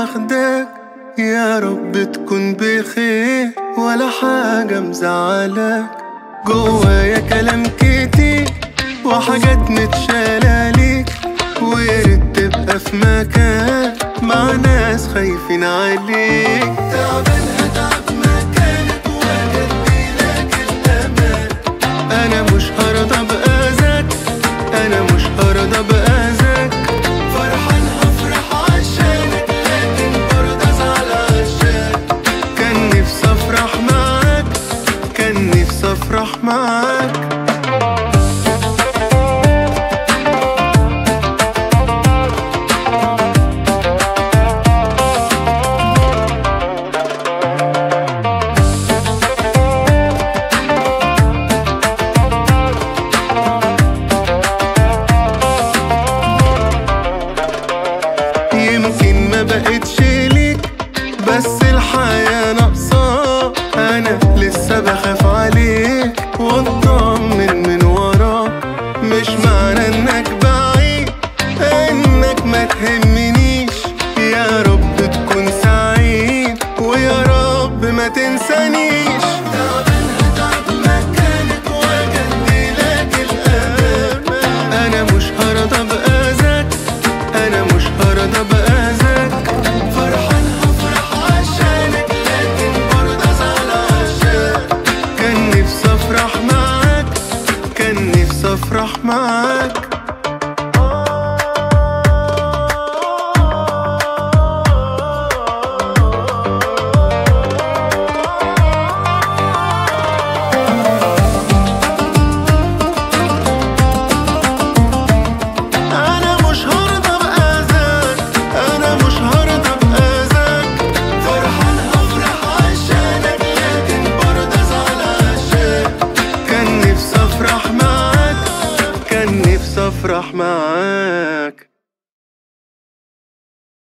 واخداك يا رب تكون بخير ولا حاجة مزعلاك جوايا كلام كتير وحاجات متشالة ليك وياريت تبقى في مكان مع ناس خايفين عليك تعبان هتعب مكانك وهجديلك الأمان أنا مش هرضى بأذاك أنا مش هرضى بأذاك فرحان هفرح عشانك لكن برضه أزعل عشانك كان نفسي أفرح معاك كان نفسي أفرح معاك يمكن ما بقتش ليك بس الحياة ناقصاك أنا لسه بخاف عليك واطمن من وراك مش معنى إنك بعيد إنك ما تهمنيش يا رب تكون سعيد ويا رب ما تنسانيش تعبان هتعب مكانك وأجدلك الأمان أنا مش هرضى بأذاك أنا مش هرضى بأذاك فرحان هفرح عشانك لكن برضه أزعل عشانك كان نفسي أفرح معاك كان نفسي أفرح معاك أنا مش هرضى بأذاك أنا مش هرضى بأذاك فرحان هفرح عشانك لكن برضه أزعل عشانك كان نفسي أفرح معاك كان نفسي أفرح معاك